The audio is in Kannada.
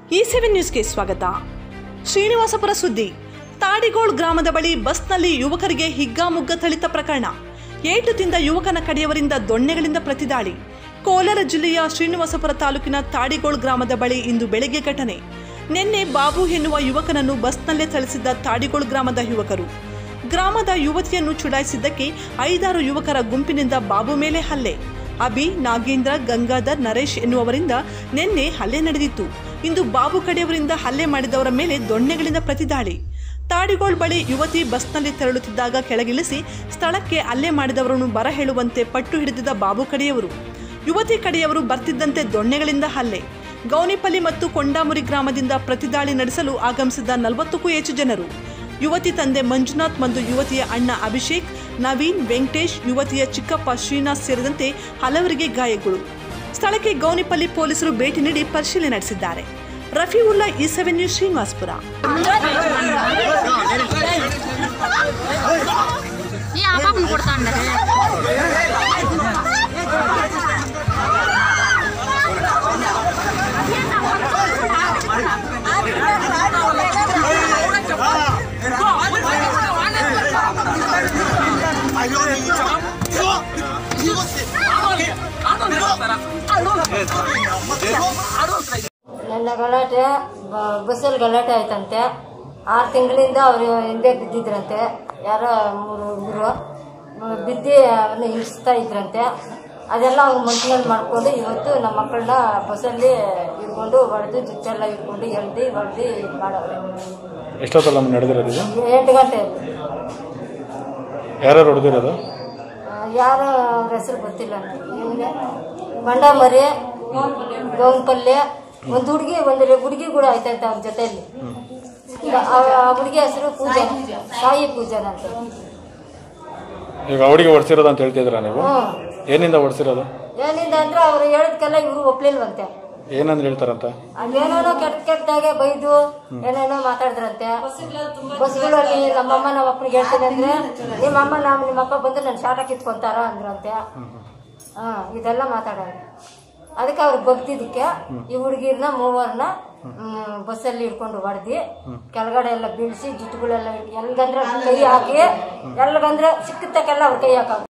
ಈ ಸೆವೆನ್ ನ್ಯೂಸ್ಗೆ ಸ್ವಾಗತ ಶ್ರೀನಿವಾಸಪುರ ಸುದ್ದಿ ತಾಡಿಗೋಳ್ ಗ್ರಾಮದ ಬಳಿ ಬಸ್ನಲ್ಲಿ ಯುವಕರಿಗೆ ಹಿಗ್ಗಾಮುಗ್ಗ ಥಳಿತ ಪ್ರಕರಣ ಏಟು ತಿಂದ ಯುವಕನ ಕಡೆಯವರಿಂದ ದೊಣ್ಣೆಗಳಿಂದ ಪ್ರತಿದಾಳಿ ಕೋಲಾರ ಜಿಲ್ಲೆಯ ಶ್ರೀನಿವಾಸಪುರ ತಾಲೂಕಿನ ತಾಡಿಗೋಳ್ ಗ್ರಾಮದ ಬಳಿ ಇಂದು ಬೆಳಗ್ಗೆ ಘಟನೆ ನಿನ್ನೆ ಬಾಬು ಎನ್ನುವ ಯುವಕನನ್ನು ಬಸ್ನಲ್ಲೇ ಥಳಿಸಿದ್ದ ತಾಡಿಗೋಳ್ ಗ್ರಾಮದ ಯುವಕರು ಗ್ರಾಮದ ಯುವತಿಯನ್ನು ಚುಡಾಯಿಸಿದ್ದಕ್ಕೆ ಐದಾರು ಯುವಕರ ಗುಂಪಿನಿಂದ ಬಾಬು ಮೇಲೆ ಹಲ್ಲೆ ಅಭಿ ನಾಗೇಂದ್ರ ಗಂಗಾಧರ್ ನರೇಶ್ ಎನ್ನುವವರಿಂದ ನಿನ್ನೆ ಹಲ್ಲೆ ನಡೆದಿತ್ತು ಇಂದು ಬಾಬು ಕಡೆಯವರಿಂದ ಹಲ್ಲೆ ಮಾಡಿದವರ ಮೇಲೆ ದೊಣ್ಣೆಗಳಿಂದ ಪ್ರತಿದಾಳಿ ತಾಡಿಗೋಳ್ ಬಳಿ ಯುವತಿ ಬಸ್ನಲ್ಲಿ ತೆರಳುತ್ತಿದ್ದಾಗ ಕೆಳಗಿಳಿಸಿ ಸ್ಥಳಕ್ಕೆ ಹಲ್ಲೆ ಮಾಡಿದವರನ್ನು ಬರ ಹೇಳುವಂತೆ ಪಟ್ಟು ಹಿಡಿದಿದ್ದ ಬಾಬು ಕಡೆಯವರು ಯುವತಿ ಕಡೆಯವರು ಬರ್ತಿದ್ದಂತೆ ದೊಣ್ಣೆಗಳಿಂದ ಹಲ್ಲೆ ಗೌನಿಪಲ್ಲಿ ಮತ್ತು ಕೊಂಡಾಮುರಿ ಗ್ರಾಮದಿಂದ ಪ್ರತಿದಾಳಿ ನಡೆಸಲು ಆಗಮಿಸಿದ ನಲವತ್ತಕ್ಕೂ ಹೆಚ್ಚು ಜನರು ಯುವತಿ ತಂದೆ ಮಂಜುನಾಥ್ ಮತ್ತು ಯುವತಿಯ ಅಣ್ಣ ಅಭಿಷೇಕ್ ನವೀನ್ ವೆಂಕಟೇಶ್ ಯುವತಿಯ ಚಿಕ್ಕಪ್ಪ ಶ್ರೀನಾಥ್ ಸೇರಿದಂತೆ ಹಲವರಿಗೆ ಗಾಯಗಳು ಸ್ಥಳಕ್ಕೆ ಗೌನಿಪಲ್ಲಿ ಪೊಲೀಸರು ಭೇಟಿ ನೀಡಿ ಪರಿಶೀಲನೆ ನಡೆಸಿದ್ದಾರೆ ರಫೀವುಲ್ಲಾ ಈ ಸೆವೆನ್ ನ್ಯೂಸ್ ಶ್ರೀನಿವಾಸ್ಪುರ ఈ ఆ పాపను కొడతా ఉండదు ನನ್ನ ಗಲಾಟೆ ಬ- ಬಸ್ಸಲ್ಲಿ ಗಲಾಟೆ ಆಯ್ತಂತೆ ಆರು ತಿಂಗಳಿಂದ ಅವರು ಹಿಂದೆ ಬಿದ್ದಿದ್ರಂತೆ ಯಾರೋ ಮೂರು ಹುಡುಗರು ಬಿದ್ದು ಅವ್ರನ್ನ ಹಿಡಿಸ್ತಾ ಇದ್ರಂತೆ ಅದೆಲ್ಲ ಅವ್ರು ಮನ್ಸಿನಲ್ಲಿ ಮಾಡ್ಕೊಂಡು ಇವತ್ತು ನಮ್ಮ ಮಕ್ಕಳನ್ನ ಬಸ್ಸಲ್ಲಿ ಇಟ್ಕೊಂಡು ಹೊಡೆದು ಜುಚ್ಚೆಲ್ಲ ಇಟ್ಕೊಂಡು ಎಳ್ದು ಹೊಡೆದು ಇದು ಮಾಡೋರು ಎಷ್ಟೊತ್ತಲ್ಲ ನಡೆದಿರೋದು ಇದು ಎಂಟು ಗಂಟೆ ಯಾರ್ಯಾರು ಹೊಡೆದಿರೋದು ಯಾರು ಅವ್ರ ಹೆಸರು ಗೊತ್ತಿಲ್ಲ ನಿಮಗೆ ಬಂಡಾಮರಿ ಗೌನ್ಪಲ್ಯ ಒಂದು ಹುಡುಗಿ ಒಂದು ಹುಡುಗಿ ಕೂಡ ಆಯ್ತಂತೆ ಅವ್ರ ಜೊತೆಯಲ್ಲಿ ಆ ಹುಡುಗಿ ಹೆಸರು ಪೂಜಾ ಸಾಯಿ ಪೂಜನ್ ಅಂತ ಈಗ ಅವಳಿಗೆ ಹೊಡ್ಸಿರೋದು ಅಂತ ಹೇಳ್ತಿದ್ದೀರಾ ನೀವು ಹ್ಞೂ ಏನಿಂದ ಹೊಡ್ಸಿರೋದು ಏನಿಂದ ಅಂದ್ರೆ ಅವ್ರು ಹೇಳಿದ್ಕೆಲ್ಲ ಇವರು ಒಪ್ಲಿಲ್ವಂತೆ ಏನಂದ್ರೆ ಹೇಳ್ತಾರಂತ ಅದೇನೇನೋ ಕೆಟ್ಟ ಕೆಟ್ಟದಾಗೆ ಬೈದು ಏನೇನೋ ಮಾತಾಡಿದ್ರಂತೆ ಬಸ್ಗಳಲ್ಲಿ ನಮ್ಮಮ್ಮ ನಮ್ಮ ಅಪ್ಪನಿಗೆ ಹೇಳ್ತೀನಿ ಅಂದ್ರೆ ನಿಮ್ಮ ಅಮ್ಮ ನಾವು ನಿಮ್ಮ ಅಪ್ಪ ಬಂದು ನನ್ನ ಶಾಟ ಕಿತ್ಕೊಂತಾರ ಅಂದ್ರಂತೆ ಹಾ ಇದೆಲ್ಲ ಮಾತಾಡೋರು ಅದಕ್ಕೆ ಅವ್ರು ಬಗ್ದಿದ್ದಕ್ಕೆ ಈ ಹುಡುಗಿರ್ನ ಮೂವರ್ನ ಹ್ಮ್, ಬಸ್ಸಲ್ಲಿ ಹಿಡ್ಕೊಂಡು ಹೊಡೆದಿ ಕೆಳಗಡೆ ಎಲ್ಲ ಬೀಳಿಸಿ ಜುಟ್ಟುಗಳೆಲ್ಲ ಎಲ್ಗಂದ್ರೆ ಕೈ ಹಾಕಿ ಎಲ್ಗಂದ್ರೆ ಸಿಕ್ಕತ್ತಕ್ಕೆಲ್ಲ ಅವ್ರ ಕೈ ಹಾಕ